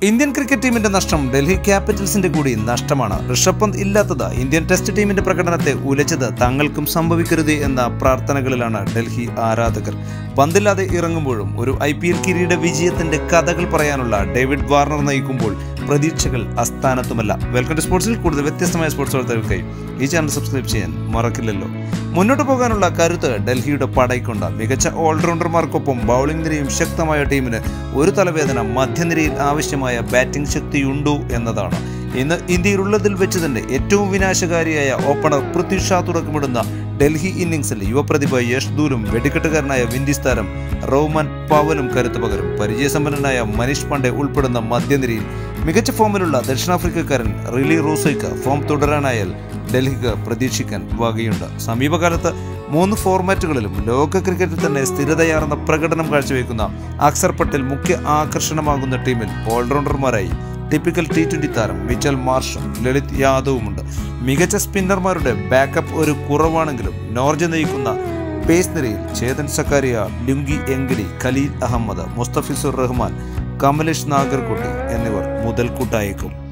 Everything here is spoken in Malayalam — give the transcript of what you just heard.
ഇന്ത്യൻ ക്രിക്കറ്റ് ടീമിന്റെ നഷ്ടം ഡൽഹി ക്യാപിറ്റൽസിന്റെ കൂടി നഷ്ടമാണ് ഋഷഭ് പന്ത് ഇല്ലാത്തത് ഇന്ത്യൻ ടെസ്റ്റ് ടീമിന്റെ പ്രകടനത്തെ ഉലച്ചത് തങ്ങൾക്കും സംഭവിക്കരുത് എന്ന പ്രാർത്ഥനകളിലാണ് ഡൽഹി ആരാധകർ പന്തില്ലാതെ ഇറങ്ങുമ്പോഴും ഒരു ഐ പി എൽ കിരീട വിജയത്തിന്റെ കഥകൾ പറയാനുള്ള ഡേവിഡ് വാർണർ നയിക്കുമ്പോൾ പ്രതീക്ഷകൾ അസ്ഥാനത്തുമല്ല വെൽക്കം ടു സ്പോർട്സിൽ കൂടുതൽ വ്യത്യസ്തമായ സ്പോർട്സ് വാർത്തകൾക്കായി ഈ ചാനൽ സബ്സ്ക്രൈബ് ചെയ്യാൻ മറക്കില്ലല്ലോ മുന്നോട്ട് പോകാനുള്ള കരുത്ത് ഡൽഹിയുടെ പടയ്ക്കുണ്ട് മികച്ച ഓൾറൗണ്ടർമാർക്കൊപ്പം ബൗളിംഗ് നിരയും ശക്തമായ ടീമിന് ഒരു തലവേദന മധ്യനിരയിൽ ആവശ്യമായ ബാറ്റിംഗ് ശക്തിയുണ്ടോ എന്നതാണ് ഇന്ന് ഇന്ത്യയിലുള്ളതിൽ വെച്ച് തന്നെ ഏറ്റവും വിനാശകാരിയായ ഓപ്പണർ പൃഥ്വി ഷാ തുടക്കമിടുന്ന ഡൽഹി ഇന്നിംഗ്സിൽ യുവപ്രതിഭ യഷ് ദൂരും വെടിക്കെട്ടുകാരനായ വിൻഡീസ് താരം റോമൻ പവലും കരുത്ത് പകരും പരിചയസമ്പന്നനായ മനീഷ് പാണ്ഡെ ഉൾപ്പെടുന്ന മധ്യനിരയിൽ മികച്ച ഫോമിലുള്ള ദക്ഷിണാഫ്രിക്കക്കാരൻ റിലി റൂസോയ്ക്ക് ഫോം തുടരാനായാൽ ഡൽഹിക്ക് പ്രതീക്ഷിക്കാൻ വകയുണ്ട് സമീപകാലത്ത് മൂന്ന് ഫോർമാറ്റുകളിലും ലോക ക്രിക്കറ്റിൽ തന്നെ സ്ഥിരതയാർന്ന പ്രകടനം കാഴ്ചവെക്കുന്ന അക്സർ പട്ടേൽ മുഖ്യ ആകർഷണമാകുന്ന ടീമിൽ ഓൾറൗണ്ടർമാരായി ടിപ്പിക്കൽ ടി ട്വൻ്റി താരം മിച്ചൽ മാർഷും ലളിത് യാദവുമുണ്ട് മികച്ച സ്പിന്നർമാരുടെ ബാക്കപ്പ് ഒരു കുറവാണെങ്കിലും നോർജ നയിക്കുന്ന പേസ് നിരയിൽ ചേതൻ സക്കാരിയ ലുങ്കി എങ്കിലി ഖലീൽ അഹമ്മദ് മുസ്തഫിസുർ റഹ്മാൻ കമലേഷ് നാഗർകുട്ടി എന്നിവർ മുതൽക്കൂട്ടായേക്കും